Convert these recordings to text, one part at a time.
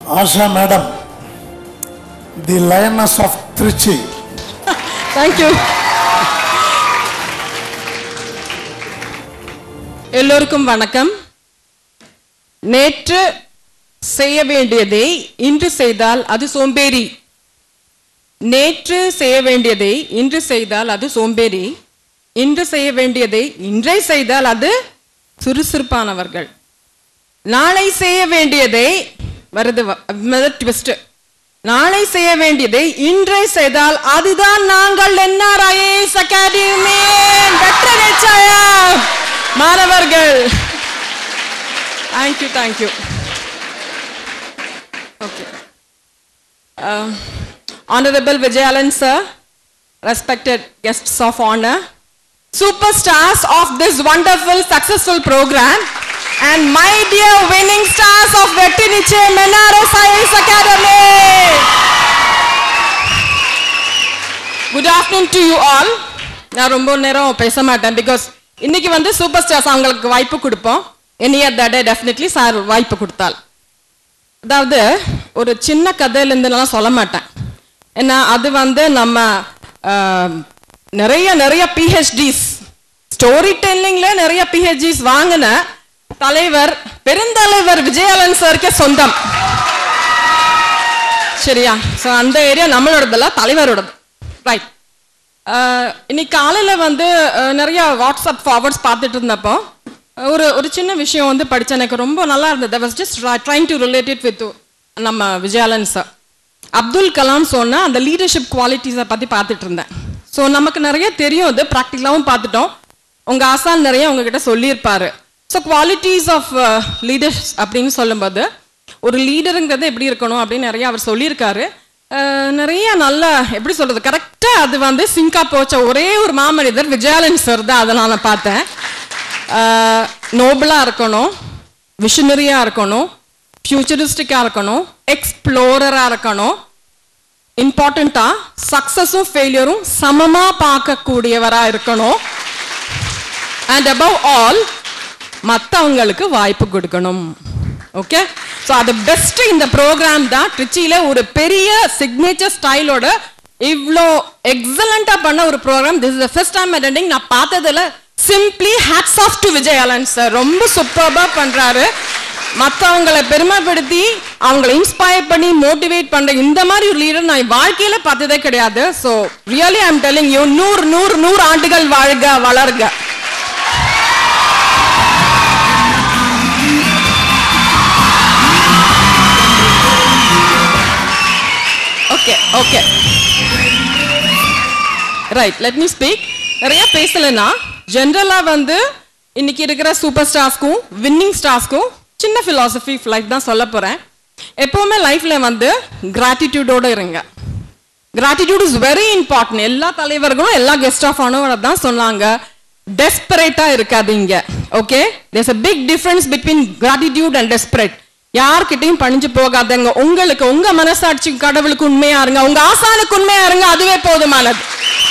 Asha madam the lioness of Trichy thank you எல்லோருக்கும் வணக்கம் நேற்று செய்ய வேண்டியதை இன்று செய்தால் அது சோம்பேறி நேற்று செய்ய வேண்டியதை இன்று செய்தால் அது சோம்பேறி இன்று செய்ய வேண்டியதை இன்றை செய்தால் அது சுறுசுறுப்பானவர்கள் நாளை செய்ய வேண்டியதை வருது ட்விஸ்ட் நாளை செய்ய வேண்டியதை இன்றை செய்தால் அதுதான் நாங்கள் என்ஆர் ஐஏஎஸ் அகாடமி வெற்றி நிச்சயம் மாணவர்கள் thank you thank you okay Honorable Vijayalan sir, respected guests of honor, superstars of this wonderful successful program, and my dear winning stars of Vettiniche Menara Science Academy. Good afternoon to you all. நான் ரொம்ப நேரம் பேச மாட்டேன் because இன்னைக்கு வந்து super stars அவங்களுக்கு வாய்ப்பு கொடுப்போம் any other day definitely sir வாய்ப்பு கொடுத்தால் அதாவது ஒரு சின்ன கதையிலேருந்து நான் சொல்ல மாட்டேன் ஏன்னா அது வந்து நம்ம ஆஹ், நிறைய நிறைய பிஹெச்டிஸ் ஸ்டோரி டெல்லிங்ல நிறைய பிஹெச்டிஸ் வாங்கின தலைவர் பெருந்தலைவர் விஜயாலன் சாருக்கே சொந்தம் சரியா ஸோ அந்த ஏரியா நம்மளோடதில்ல தலைவரோடது ரைட் இன்னைக்கு காலையில் வந்து அஹ், நிறைய வாட்ஸ்அப் ஃபார்வர்ட்ஸ் பார்த்துட்டு இருந்தப்போ ஒரு ஒரு சின்ன விஷயம் வந்து படித்தேன் எனக்கு ரொம்ப நல்லா இருந்தது was just trying to related with நம்ம விஜயாலன் சார் அப்துல் கலாம் சொன்ன அந்த லீடர்ஷிப் குவாலிட்டிஸை பற்றி பார்த்துட்டு இருந்தேன் ஸோ நமக்கு நிறைய தெரியும் அது ப்ராக்டிக்கலாகவும் பார்த்துட்டோம் உங்கள் ஆசான் நிறைய உங்ககிட்ட சொல்லியிருப்பாரு ஸோ குவாலிட்டிஸ் ஆஃப் லீடர்ஸ் அப்படின்னு சொல்லும்போது ஒரு லீடருங்கிறது எப்படி இருக்கணும் அப்படின்னு நிறைய அவர் சொல்லியிருக்காரு அஹ், நிறைய நல்ல எப்படி சொல்றது கரெக்டா அது வந்து சிங்கா போச்ச ஒரே ஒரு மாமனிதர் விஜயாலன் சார் தான் அதை நான் பார்த்தேன் நோபலா இருக்கணும் விஷனரியா இருக்கணும் ஃபியூச்சரிஸ்டிக்கா இருக்கணும் எக்ஸ்ப்ளோரரா இருக்கணும் இம்பார்ட்டண்டா சக்சஸும் ஃபெயிலியரும் சமமா பார்க்கக்கூடியவரா இருக்கணும் அண்ட் above ஆல் மற்றவங்களுக்கு வாய்ப்பு கொடுக்கணும் ஓகே ஸோ அது பெஸ்ட் இந்த ப்ரோக்ராம் தான் ட்ரிச்சியில் ஒரு பெரிய சிக்னேச்சர் ஸ்டைலோட இவ்வளோ எக்ஸலண்ட்டாக பண்ண ஒரு program this is first time attending நான் பார்த்ததுல simply hats off to Vijayalan sir ரொம்ப சூப்பராக பண்ணுறாரு மற்றவங்களை பெருமைப்படுத்தி அவங்களை இன்ஸ்பயர் பண்ணி மோட்டிவேட் பண்ற இந்த மாதிரி ஒரு லீடர் நான் வாழ்க்கையில பார்த்ததே கிடையாது so really I'm telling you நூறு நூறு நூறு ஆண்டுகள் வாழ்க வளர்க okay okay right let me speak நிறைய பேசலைன்னா ஜென்ரலா வந்து இன்னைக்கு இருக்கிற சூப்பர் ஸ்டார்ஸ்க்கும் வின்னிங் ஸ்டார்ஸ்க்கும் சின்ன philosophy of லைஃப் தான் சொல்ல போறேன் எப்பவுமே லைஃப்ல வந்து கிராட்டிடியூடோட இருங்க கிராட்டிடியூட் இஸ் வெரி இம்பார்ட்டன்ட் எல்லா தலைவர்களும் எல்லா கெஸ்ட் ஆஃப் ஆனவர் தான் சொன்னாங்க டெஸ்பரேட்டா இருக்காதீங்க okay there's a big difference between gratitude and desperate யார்கிட்டயும் பணிஞ்சு போகாதங்க உங்களுக்கு உங்க மனசாட்சி கடவுளுக்கு உண்மையா இருங்க உங்க ஆசானுக்கு உண்மையா இருங்க அதுவே போதுமானது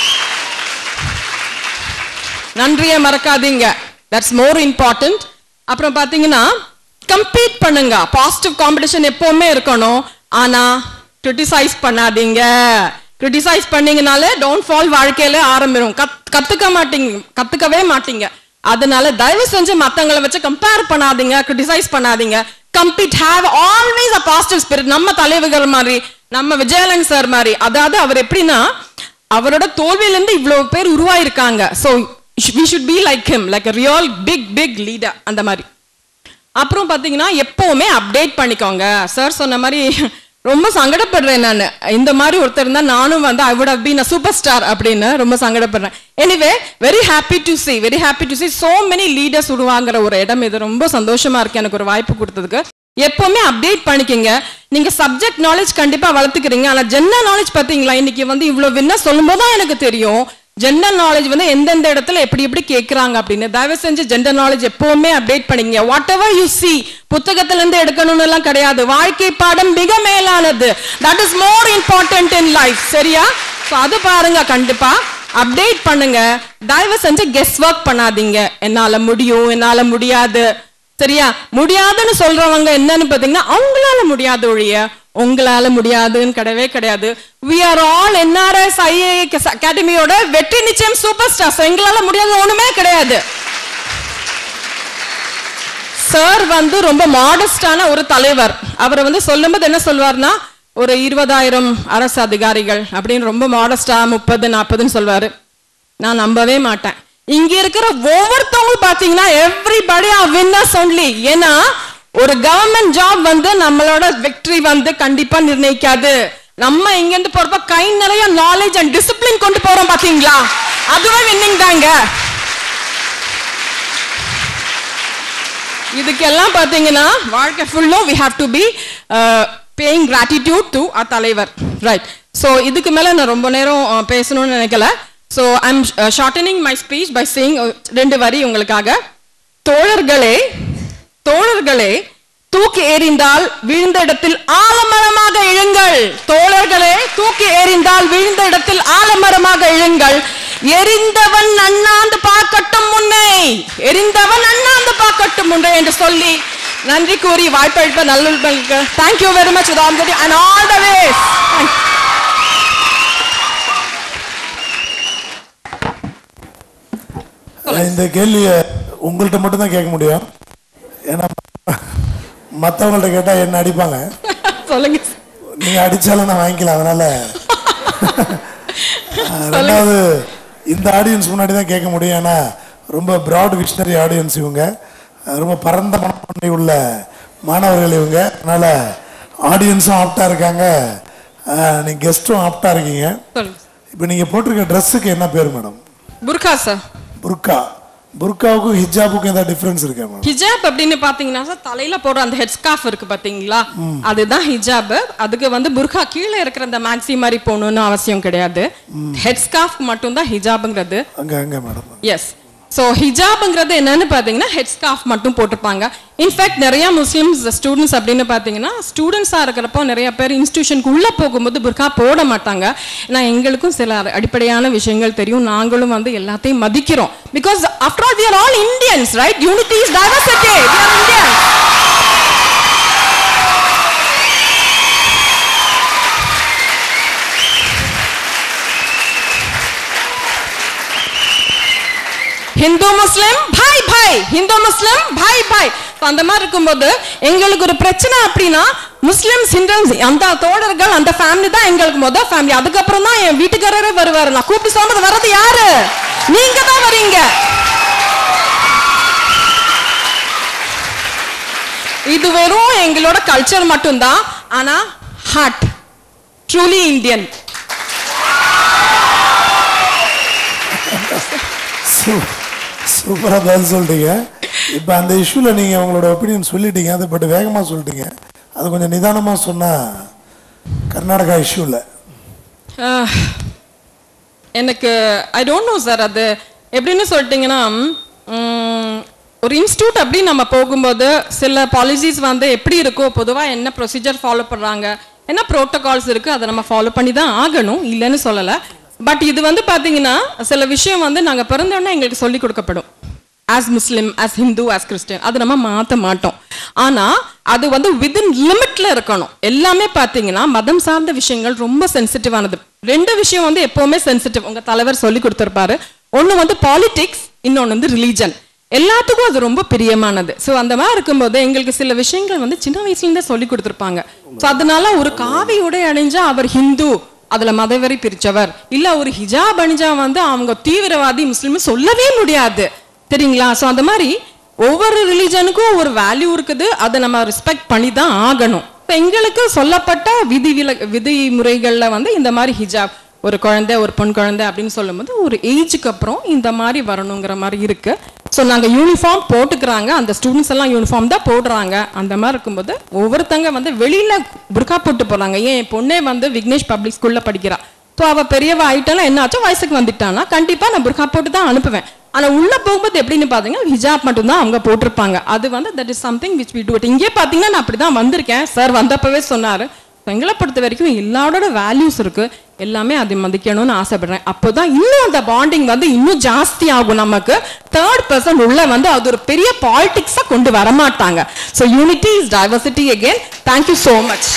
நன்றியை மறக்காதீங்க தட்ஸ் மோர் இம்பார்ட்டன்ட் அப்புறம் பாத்தீங்கன்னா கம்பீட் பண்ணுங்க பாசிட்டிவ் காம்படிஷன் எப்பவுமே இருக்கணும் ஆனா கிரிட்டிசைஸ் பண்ணாதீங்க கிரிட்டிசைஸ் பண்ணீங்கனாலே டோன்ட் ஃபால் வாழ்க்கையில ஆரம்பிடும் கத் கத்துக்க மாட்டீங்க கத்துக்கவே மாட்டீங்க அதனால தயவு செஞ்சு மத்தவங்களை வச்சு கம்பேர் பண்ணாதீங்க கிரிட்டிசைஸ் பண்ணாதீங்க compete have always a positive spirit நம்ம தலைவர்கள் மாதிரி நம்ம விஜயலன் சார் மாதிரி அதாவது அவர் எப்படின்னா அவரோட தோல்வியிலிருந்து இவ்வளவு பேர் உருவாயிருக்காங்க so we should be like him like real big big leader அந்த மாதிரி அப்புறம் பார்த்தீங்கன்னா எப்பவுமே அப்டேட் பண்ணிக்கோங்க சார் சொன்ன மாதிரி ரொம்ப சங்கடப்படுறேன் நான் இந்த மாதிரி ஒருத்தர் இருந்தா நானும் வந்து I would have been a super star அப்படின்னு ரொம்ப சங்கடப்படுறேன் anyway very happy to see very happy to see so many leaders உருவாங்குற ஒரு இடம் இது ரொம்ப சந்தோஷமா இருக்கு எனக்கு ஒரு வாய்ப்பு கொடுத்ததுக்கு எப்பவுமே அப்டேட் பண்ணிக்கங்க நீங்க சப்ஜெக்ட் நாலேஜ் கண்டிப்பா வளர்த்துக்கிறீங்க ஆனா ஜெனரல் நாலேஜ் பாத்தீங்களா இன்னைக்கு வந்து இவ்வளவு வின்னா சொல்லும்போது தான் எனக்கு தெரியும் ஜெனரல் நாலேஜ் வந்து எந்தெந்த இடத்துல எப்படி எப்படி கேட்கறாங்க அப்படின்னு தயவு செஞ்சு ஜெனரல் நாலேஜ் எப்பவுமே அப்டேட் பண்ணிங்க வாட் எவர் யூ சி புத்தகத்துல இருந்து எடுக்கணும்னு எல்லாம் கிடையாது வாழ்க்கை பாடம் மிக மேலானது that is more important in life சரியா ஸோ அது பாருங்க கண்டிப்பா அப்டேட் பண்ணுங்க தயவு செஞ்சு கெஸ் ஒர்க் பண்ணாதீங்க என்னால முடியும் என்னால முடியாது சரியா முடியாதுன்னு சொல்றவங்க என்னன்னு பாத்தீங்கன்னா அவங்களால முடியாது ஒழிய உங்களால முடியாதுன்னு கிடையவே கிடையாது we are all NRS IAS அகாடமியோட வெற்றி நிச்சயம் சூப்பர் ஸ்டார்ஸ் எங்களால முடியாது ஒண்ணுமே கிடையாது சார் வந்து ரொம்ப மாடஸ்டான ஒரு தலைவர் அவரை வந்து சொல்லும்போது என்ன சொல்வார்னா ஒரு இருபதாயிரம் அரசு அதிகாரிகள் அப்படின்னு ரொம்ப மாடஸ்டா முப்பது நாற்பதுன்னு சொல்வாரு நான் நம்பவே மாட்டேன் இங்க இருக்கிற ஒவ்வொருத்தவங்களும் பாத்தீங்கன்னா எவ்ரிபடி ஆர் வின்னர்ஸ் ஒன்லி ஏன்னா ஒரு கவர்மெண்ட் ஜாப் வந்து நம்மளோட வெற்றி வந்து கண்டிப்பா நிர்ணயிக்காது நம்ம இங்க இருந்து போறப்ப கை நிறைய நாலேஜ் அண்ட் டிசிப்ளின் கொண்டு போறோம் பாத்தீங்களா அதுவே வின்னிங் தாங்க இதுக்கெல்லாம் பாத்தீங்கன்னா வாழ்க்கை ஃபுல்லும் we have to be paying gratitude to a தலைவர் ரைட் ஸோ இதுக்கு மேல நான் ரொம்ப நேரம் uh, பேசணும்னு நினைக்கல so I'm shortening my speech by saying ரெண்டு வரி உங்களுக்காக தோழர்களே தோழர்களே தூக்கி எறிந்தால் விழுந்த இடத்தில் ஆலமரமாக இழுங்கள் தோழர்களே தூக்கி எறிந்தால் விழுந்த இடத்தில் ஆலமரமாக இழுங்கள் எரிந்தவன் அண்ணாந்து பார்க்கட்டும் முன்னே எரிந்தவன் அண்ணாந்து பார்க்கட்டும் முன்னே என்று சொல்லி நன்றி கூறி வாய்ப்பளிப்ப நல்லுள்ளுக்கு thank you very much and all the ways இந்த கேள்வியை உங்கள்கிட்ட மட்டும்தான் கேட்க முடியும் ஏன்னா மற்றவங்கள்ட்ட கேட்டால் என்ன அடிப்பாங்க சொல்லுங்க நீங்கள் அடித்தாலும் நான் வாங்கிக்கலாம் அதனால அஹ், ரெண்டாவது இந்த ஆடியன்ஸ் முன்னாடி தான் கேட்க முடியும் ஏன்னா ரொம்ப ப்ராட் விஷனரி ஆடியன்ஸ் இவங்க அஹ், ரொம்ப பரந்த மனப்பான்மை உள்ள மாணவர்கள் இவங்க அதனால ஆடியன்ஸும் ஆப்டாக இருக்காங்க நீங்கள் கெஸ்ட்டும் ஆப்டாக இருக்கீங்க சொல்லுங்க இப்போ நீங்கள் போட்டிருக்க ட்ரெஸ்ஸுக்கு என்ன பேர் மேடம் புர்கா சார் புர்கா புர்காவுக்கும் ஹிஜாபுக்கும் ஏதாவது டிஃப்ரென்ஸ் இருக்கா மேடம் ஹிஜாப் அப்படின்னு பாத்தீங்கன்னா சார் தலையில போடுற அந்த ஹெட் ஸ்கார்ஃப் இருக்கு பாத்தீங்களா அதுதான் ஹிஜாப் அதுக்கு வந்து புர்கா கீழே இருக்கிற அந்த மேக்ஸி மாதிரி போகணும்னு அவசியம் கிடையாது ஹெட் ஸ்கார்ஃப் மட்டும் தான் ஹிஜாப்ங்கிறது அங்கே அங்கே மேடம் எஸ் ஸோ ஹிஜாப்ங்கிறது என்னன்னு பார்த்தீங்கன்னா ஹெட் ஸ்கார்ஃப் மட்டும் போட்டிருப்பாங்க இன்ஃபேக்ட் நிறைய முஸ்லிம்ஸ் ஸ்டூடெண்ட்ஸ் அப்படின்னு பார்த்தீங்கன்னா ஸ்டூடெண்ட்ஸாக இருக்கிறப்போ நிறைய பேர் இன்ஸ்டியூஷனுக்கு உள்ளே போகும்போது புர்கா போட மாட்டாங்க நான் எங்களுக்கும் சில அடிப்படையான விஷயங்கள் தெரியும் நாங்களும் வந்து எல்லாத்தையும் மதிக்கிறோம் because after all we are all Indians right unity is diversity we are Indians Hindu Muslim பாய் பாய் ஹிந்து முஸ்லிம் பாய் பாய் So, அந்த மாதிரி இருக்கும்போது எங்களுக்கு ஒரு பிரச்சனை அப்படின்னா முஸ்லிம்ஸ் ஹிந்துஸ் அந்த தோழர்கள் அந்த ஃபேமிலி தான் எங்களுக்கு முதல் ஃபேமிலி அதுக்கப்புறம் தான் என் வீட்டுக்காரரே வருவாரு நான் கூப்பிட்டு சொல்றது வர்றது யாரு நீங்க தான் வரீங்க இது வெறும் எங்களோட கல்ச்சர் மட்டும்தான் ஆனா ஹார்ட் ட்ரூலி இந்தியன் சூப்பராக பதில் சொல்லிட்டீங்க இப்போ அந்த இஷ்யூவில் நீங்கள் உங்களோட ஒப்பீனியன் சொல்லிட்டீங்க அதை பட் வேகமாக சொல்லிட்டீங்க அது கொஞ்சம் நிதானமாக சொன்னால் கர்நாடகா இஷ்யூவில் ஆஹ், எனக்கு ஐ டோன்ட் நோ சார் அது எப்படின்னு சொல்லிட்டீங்கன்னா ம், ஒரு இன்ஸ்டியூட் அப்படி நம்ம போகும்போது சில பாலிசிஸ் வந்து எப்படி இருக்கோ பொதுவாக என்ன ப்ரொசீஜர் ஃபாலோ பண்ணுறாங்க என்ன ப்ரோட்டோகால்ஸ் இருக்குது அதை நம்ம ஃபாலோ பண்ணி தான் ஆகணும் இல்லைன்னு சொல்லலை பட் இது வந்து பார்த்தீங்கன்னா சில விஷயம் வந்து நாங்கள் பிறந்தோடனே எங்களுக்கு சொல்லி கொடுக்கப்படும் as Muslim as Hindu as Christian அது நம்ம மாற்ற மாட்டோம் ஆனா அது வந்து விதின் லிமிட்ல இருக்கணும் எல்லாமே பாத்தீங்கன்னா மதம் சார்ந்த விஷயங்கள் ரொம்ப சென்சிட்டிவானது ரெண்டு விஷயம் வந்து எப்பவுமே சென்சிட்டிவ் உங்க தலைவர் சொல்லி கொடுத்திருப்பாரு ஒண்ணு வந்து பாலிடிக்ஸ் இன்னொன்னு வந்து ரிலீஜன் எல்லாத்துக்கும் அது ரொம்ப பிரியமானது ஸோ அந்த மாதிரி இருக்கும்போது எங்களுக்கு சில விஷயங்கள் வந்து சின்ன வயசுல இருந்தே சொல்லி கொடுத்துருப்பாங்க ஸோ அதனால ஒரு காவி உடை அணிஞ்சா அவர் ஹிந்து அதுல மதவெறி பிரிச்சவர் இல்ல ஒரு ஹிஜாப் அணிஞ்சா வந்து அவங்க தீவிரவாதி முஸ்லிம் சொல்லவே முடியாது தெரியுங்களா ஸோ அந்த மாதிரி ஒவ்வொரு ரிலீஜனுக்கும் ஒரு வேல்யூ இருக்குது அதை நம்ம ரெஸ்பெக்ட் பண்ணி தான் ஆகணும் இப்போ எங்களுக்கு சொல்லப்பட்ட விதி வில விதிமுறைகளில் வந்து இந்த மாதிரி ஹிஜாப் ஒரு குழந்தை ஒரு பொன் குழந்தை அப்படின்னு சொல்லும்போது ஒரு ஏஜுக்கு அப்புறம் இந்த மாதிரி வரணுங்கிற மாதிரி இருக்கு ஸோ நாங்கள் யூனிஃபார்ம் போட்டுக்கிறாங்க அந்த ஸ்டூடெண்ட்ஸ் எல்லாம் யூனிஃபார்ம் தான் போடுறாங்க அந்த மாதிரி இருக்கும்போது ஒவ்வொருத்தங்க வந்து வெளியில புர்கா போட்டு போறாங்க ஏன் என் பொண்ணே வந்து விக்னேஷ் பப்ளிக் ஸ்கூல்ல படிக்கிறா ஸோ அவ பெரியவ ஆயிட்டானா என்ன ஆச்சோ வயசுக்கு வந்துட்டானா கண்டிப்பா நான் புர்கா போட்டு தான் அனுப்புவேன் ஆனா உள்ள போகும்போது எப்படின்னு பாத்தீங்கன்னா ஹிஜாப் மட்டும் தான் அவங்க போட்டிருப்பாங்க அது வந்து that is something which we do it இங்கே பாத்தீங்கன்னா நான் அப்படிதான் வந்திருக்கேன் சார் வந்தப்பவே சொன்னாரு So, எங்களை பொறுத்த வரைக்கும் எல்லாரோட வேல்யூஸ் இருக்கு எல்லாமே அதை மதிக்கணும்னு ஆசைப்படுறேன் அப்போதான் இன்னும் அந்த பாண்டிங் வந்து இன்னும் ஜாஸ்தி ஆகும் நமக்கு தேர்ட் பர்சன் உள்ள வந்து அது ஒரு பெரிய பாலிடிக்ஸா கொண்டு வர மாட்டாங்க so unity is diversity again thank you so much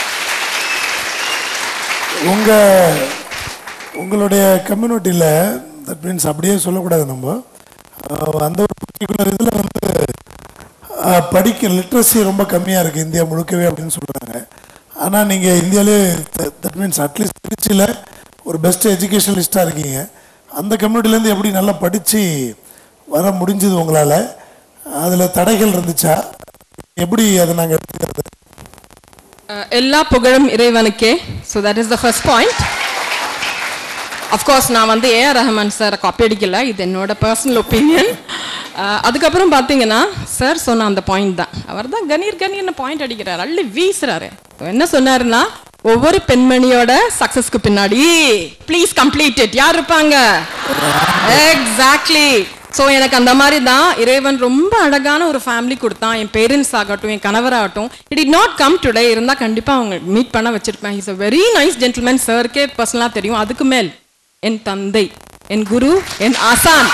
உங்க உங்களுடைய கம்யூனிட்டியில் தட் மீன்ஸ் அப்படியே சொல்லக்கூடாது நம்ம அஹ் அந்த ஒரு பர்டிகுலர் இதில் வந்து அஹ், படிக்க லிட்ரஸி ரொம்ப கம்மியாக இருக்குது இந்தியா முழுக்கவே அப்படின்னு சொல்கிறாங்க ஆனால் நீங்கள் இந்தியாவிலே தட் மீன்ஸ் அட்லீஸ்ட் திருச்சியில் ஒரு பெஸ்ட் எஜுகேஷனலிஸ்ட்டாக இருக்கீங்க அந்த கம்யூனிட்டிலேருந்து எப்படி நல்லா படித்து வர முடிஞ்சது உங்களால் அதில் தடைகள் இருந்துச்சா எப்படி அதை நாங்கள் எடுத்துக்கிறது அஹ் எல்லா புகழும் இறைவனுக்கே so that is the first point of course நான் வந்து ஏஆர் ரஹ்மான் சார் காப்பி அடிக்கல இது என்னோட பர்சனல் ஒப்பீனியன் அதுக்கப்புறம் பார்த்தீங்கன்னா சார் சொன்ன அந்த பாயிண்ட் தான் அவர் தான் கணீர் கணீர்னு பாயிண்ட் அடிக்கிறார் அள்ளி வீசுறாரு என்ன சொன்னாருன்னா ஒவ்வொரு பெண்மணியோட சக்சஸ்க்கு பின்னாடி ப்ளீஸ் கம்ப்ளீட் இட் யார் இருப்பாங்க எக்ஸாக்ட்லி ஸோ எனக்கு அந்த மாதிரி தான் இறைவன் ரொம்ப அழகான ஒரு ஃபேமிலி கொடுத்தான் என் பேரண்ட்ஸ் ஆகட்டும் என் கணவராகட்டும் it it not come today இருந்தால் கண்டிப்பாக அவங்க மீட் பண்ண வச்சிருப்பேன் is a very nice gentleman சார்க்கே பர்சனலாக தெரியும் அதுக்கு மேல் என் தந்தை என் குரு என் ஆசான்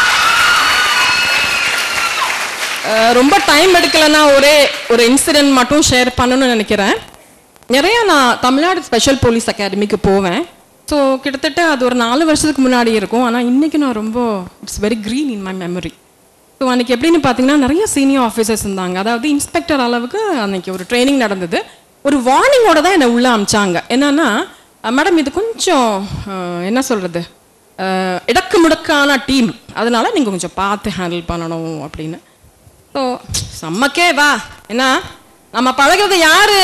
அஹ் ரொம்ப டைம் எடுக்கலைன்னா ஒரே ஒரு இன்சிடென்ட் மட்டும் ஷேர் பண்ணணும்னு நினைக்கிறேன் நிறைய நான் தமிழ்நாடு ஸ்பெஷல் போலீஸ் அகாடமிக்கு போவேன் ஸோ கிட்டத்தட்ட அது ஒரு நாலு வருஷத்துக்கு முன்னாடி இருக்கும் ஆனால் இன்னைக்கு நான் ரொம்ப it's very green in my memory so அன்னைக்கு எப்படின்னு பார்த்தீங்கன்னா நிறைய சீனியர் ஆஃபீஸர்ஸ் இருந்தாங்க அதாவது இன்ஸ்பெக்டர் அளவுக்கு அன்னைக்கு ஒரு ட்ரைனிங் நடந்தது ஒரு வார்னிங்கோட தான் என்னை உள்ளே அமிச்சாங்க என்னன்னா மேடம் இது கொஞ்சம் அஹ், என்ன சொல்கிறது இடக்கு முடக்கான டீம் அதனால நீங்கள் கொஞ்சம் பார்த்து ஹேண்டில் பண்ணணும் அப்படின்னு ஸோ செம்மக்கே வா என்ன நம்ம பழகிறது யாரு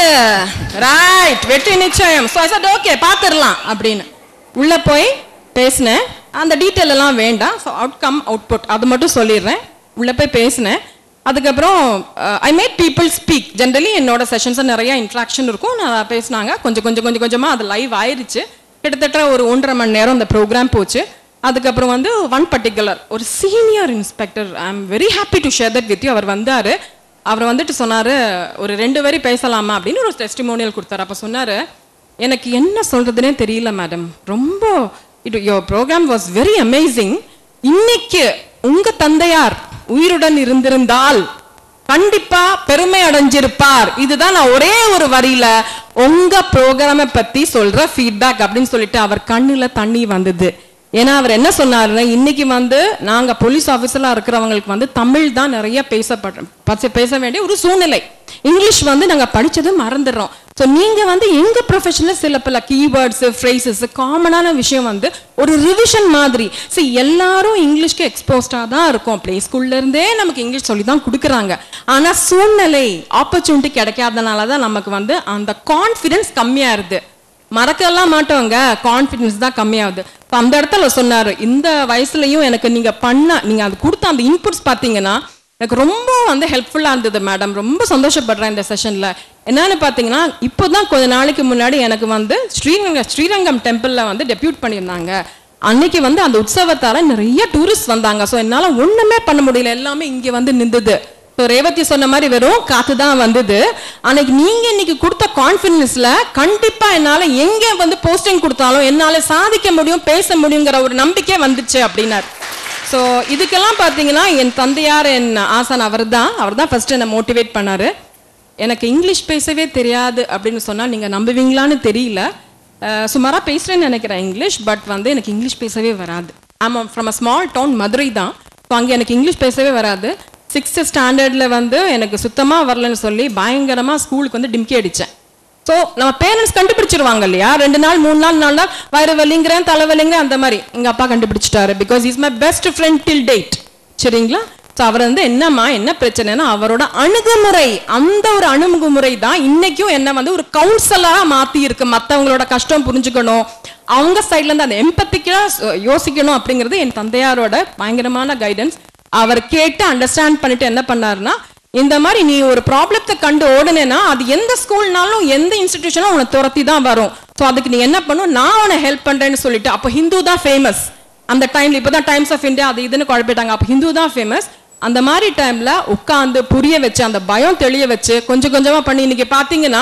ரைட் வெற்றி நிச்சயம் ஸோ சார் ஓகே பார்த்துடலாம் அப்படின்னு உள்ள போய் பேசினேன் அந்த டீட்டெயில் எல்லாம் வேண்டாம் ஸோ அவுட்கம் அவுட்புட் அது மட்டும் சொல்லிடுறேன் உள்ள போய் பேசினேன் அதுக்கப்புறம் I made people speak generally என்னோட செஷன்ஸ் நிறைய இன்ட்ராக்ஷன் இருக்கும் நான் பேசினாங்க கொஞ்சம் கொஞ்சம் கொஞ்சம் கொஞ்சமாக அது லைவ் ஆயிருச்சு கிட்டத்தட்ட ஒரு ஒன்றரை மணி நேரம் அந்த ப்ரோக்ராம் போச்சு அதுக்கப்புறம் வந்து ஒன் பர்டிகுலர் ஒரு senior inspector I am very happy to share that with you அவர் வந்தார் அவர் வந்துட்டு சொன்னார் ஒரு ரெண்டு வரி பேசலாமா அப்படின்னு ஒரு டெஸ்டிமோனியல் கொடுத்தாரு அப்போ சொன்னார் எனக்கு என்ன சொல்கிறதுனே தெரியல மேடம் ரொம்ப it your program was very amazing இன்னைக்கு உங்கள் தந்தையார் உயிருடன் இருந்திருந்தால் கண்டிப்பா பெருமை அடைஞ்சிருப்பார் இதுதான் நான் ஒரே ஒரு வரியில உங்க ப்ரோக்ராமை பத்தி சொல்ற ஃபீட்பேக் அப்படின்னு சொல்லிட்டு அவர் கண்ணுல தண்ணி வந்தது ஏன்னா அவர் என்ன சொன்னாருன்னா இன்னைக்கு வந்து நாங்க போலீஸ் ஆஃபீஸரா இருக்கிறவங்களுக்கு வந்து தமிழ் தான் நிறைய பேசப்பட பச்ச- பேச வேண்டிய ஒரு சூழ்நிலை இங்கிலீஷ் வந்து நாங்க படிச்சது மறந்துடுறோம் ஸோ நீங்க வந்து எங்க ப்ரொஃபஷனில் சில பல கீவேர்ட்ஸ் ஃப்ரேசஸ் காமனான விஷயம் வந்து ஒரு ரிவிஷன் மாதிரி see எல்லாரும் இங்கிலீஷ்க்கு எக்ஸ்போஸ்டாக தான் இருக்கும் ப்ளே ஸ்கூல்ல இருந்தே நமக்கு இங்கிலீஷ் சொல்லி தான் கொடுக்குறாங்க ஆனா சூழ்நிலை ஆப்பர்ச்சுனிட்டி கிடைக்காதனால தான் நமக்கு வந்து அந்த கான்ஃபிடன்ஸ் கம்மியாயிருது மறக்கலாம் மாட்டோங்க கான்ஃபிடன்ஸ் தான் கம்மியாகுது இப்போ அந்த இடத்துல சொன்னாரு இந்த வயசுலயும் எனக்கு நீங்க பண்ண நீங்க அது கொடுத்த அந்த இன்புட்ஸ் பார்த்தீங்கன்னா எனக்கு ரொம்ப வந்து ஹெல்ப்ஃபுல்லாக இருந்தது மேடம் ரொம்ப சந்தோஷப்படுறேன் இந்த செஷனில் என்னன்னு பார்த்தீங்கன்னா இப்போ தான் கொஞ்ச நாளைக்கு முன்னாடி எனக்கு வந்து ஸ்ரீரங்கம் ஸ்ரீரங்கம் டெம்பிளில் வந்து டெபியூட் பண்ணியிருந்தாங்க அன்னைக்கு வந்து அந்த உற்சவத்தால நிறைய டூரிஸ்ட் வந்தாங்க ஸோ என்னால் ஒன்றுமே பண்ண முடியல எல்லாமே இங்கே வந்து நின்றுது ஸோ ரேவதி சொன்ன மாதிரி வெறும் காத்து தான் வந்தது அன்னைக்கு நீங்க இன்னைக்கு கொடுத்த கான்ஃபிடன்ஸ்ல கண்டிப்பா என்னால எங்க வந்து போஸ்டிங் கொடுத்தாலும் என்னால சாதிக்க முடியும் பேச முடியுங்கிற ஒரு நம்பிக்கை வந்துச்சு அப்படின்னாரு ஸோ இதுக்கெல்லாம் பார்த்தீங்கன்னா என் தந்தையார் என் ஆசான் அவர் தான் அவர் தான் ஃபர்ஸ்ட் என்னை மோட்டிவேட் பண்ணாரு எனக்கு இங்கிலீஷ் பேசவே தெரியாது அப்படின்னு சொன்னா நீங்க நம்புவீங்களான்னு தெரியல அஹ் சுமாரா பேசுறேன்னு நினைக்கிறேன் இங்கிலீஷ் பட் வந்து எனக்கு இங்கிலீஷ் பேசவே வராது ஆமாம் from a small town Madurai தான் ஸோ அங்கே எனக்கு இங்கிலீஷ் பேசவே வராது சிக்ஸ்த் ஸ்டாண்டர்டில் வந்து எனக்கு சுத்தமாக வரலன்னு சொல்லி பயங்கரமாக ஸ்கூலுக்கு வந்து டிம்கி அடித்தேன் ஸோ நம்ம பேரண்ட்ஸ் கண்டுபிடிச்சிருவாங்க இல்லையா ரெண்டு நாள் மூணு நாள் நாலு நாள் வயிறு வலிங்கிறேன் தலை வலிங்கிறேன் அந்த மாதிரி எங்க அப்பா கண்டுபிடிச்சிட்டாரு because is my best friend till date சரிங்களா ஸோ அவர் வந்து என்னம்மா என்ன பிரச்சனைனா அவரோட அணுகுமுறை அந்த ஒரு அணுகுமுறை தான் இன்னைக்கும் என்ன வந்து ஒரு கவுன்சிலரா மாத்தி இருக்கு மற்றவங்களோட கஷ்டம் புரிஞ்சுக்கணும் அவங்க சைட்ல இருந்து அந்த எம்பத்திக்கா யோசிக்கணும் அப்படிங்கிறது என் தந்தையாரோட பயங்கரமான கைடன்ஸ் அவர் கேட்டு அண்டர்ஸ்டாண்ட் பண்ணிட்டு என்ன பண்ணாருன்னா இந்த மாதிரி நீ ஒரு ப்ராப்ளத்தை கண்டு ஓடுனேன்னா அது எந்த ஸ்கூல்னாலும் எந்த இன்ஸ்டிடியூஷனும் உன்னை துரத்தி தான் வரும் ஸோ அதுக்கு நீ என்ன பண்ணும் நான் உன்னை ஹெல்ப் பண்றேன்னு சொல்லிட்டு அப்போ ஹிந்து தான் ஃபேமஸ் அந்த டைம்ல இப்போதான் டைம்ஸ் ஆஃப் இந்தியா அது இதுன்னு குழப்பிட்டாங்க அப்போ ஹிந்து தான் ஃபேமஸ் அந்த மாதிரி டைம்ல உட்காந்து புரிய வச்சு அந்த பயம் தெளிய வச்சு கொஞ்சம் கொஞ்சமா பண்ணி இன்னைக்கு பாத்தீங்கன்னா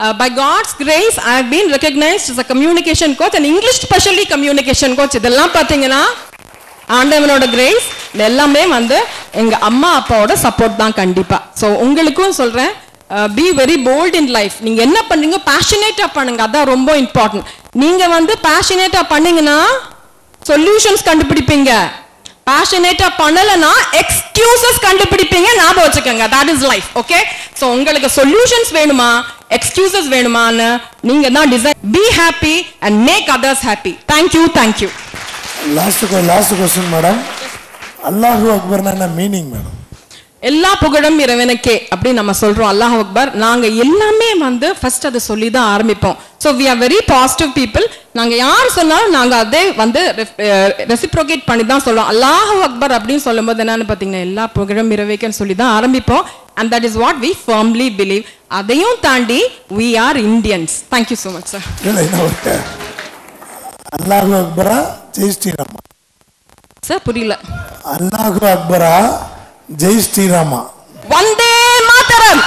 Uh, by God's grace, I have been recognized as a communication coach and English specially communication coach. இதெல்லாம் பார்த்தீங்கன்னா ஆண்டவனோட கிரேஸ் எல்லாமே வந்து எங்க அம்மா அப்பாவோட சப்போர்ட் தான் கண்டிப்பா ஸோ உங்களுக்கும் சொல்றேன் be very bold in life நீங்க என்ன பண்றீங்க பேஷனேட்டா பண்ணுங்க அதான் ரொம்ப இம்பார்ட்டன்ட் நீங்க வந்து பேஷனேட்டா பண்ணீங்கன்னா சொல்யூஷன்ஸ் கண்டுபிடிப்பீங்க பேஷனேட்டா பண்ணலனா எக்ஸ்கியூசஸ் கண்டுபிடிப்பீங்க ஞாபகம் வச்சுக்கோங்க that is life okay so உங்களுக்கு சொல்யூஷன்ஸ் வேணுமா எக்ஸ்கியூசஸ் வேணுமான்னு நீங்க தான் design be happy and make others happy thank you thank you last last question madam அல்லாஹு அக்பர்னா என்ன மீனிங் மேடம் எல்லா புகழும் இறைவனுக்கே அப்படி நம்ம சொல்றோம் அல்லாஹ் அக்பர் நாங்க எல்லாமே வந்து ஃபர்ஸ்ட் அதை சொல்லி தான் ஆரம்பிப்போம் so we are very positive people நாங்க யார் சொன்னாலும் நாங்க அதே வந்து ரெசிப்ரோகேட் பண்ணி தான் சொல்றோம் அல்லாஹ் அக்பர் அப்படின்னு சொல்லும்போது என்னன்னு பார்த்தீங்கன்னா எல்லா புகழும் இறைவைக்குன்னு சொல்லி தான் ஆரம்பிப்போம் and that is what we firmly believe அதையும் தாண்டி we are Indians thank you so much sir இல்லை என்ன ஒரு அல்லாஹு அக்பரா ஜெய் ஸ்ரீராமா சார் புரியல அல்லாஹு அக்பரா ஜெய் ஸ்ரீராமா வந்தே மாதரம்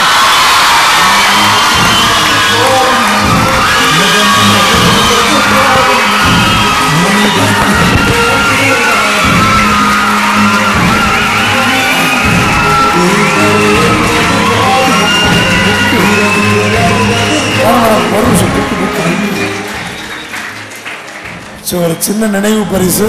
ஒரு நிமிஷம் புக்கு புக்கு ஸோ ஒரு சின்ன நினைவு பரிசு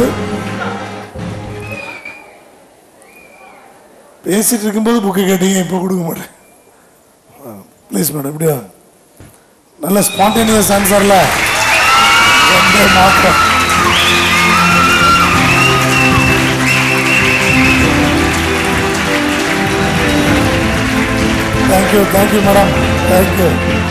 பேசிட்டு இருக்கும்போது புக்கு கேட்டீங்க இப்போ கொடுக்க மாட்டேன் ப்ளீஸ் மேடம் இப்படியா நல்ல ஸ்பான்டேனியஸ் ஆன்சர்ல வந்தே மாற்றம் தேங்க்யூ தேங்க்யூ மேடம் தேங்க்யூ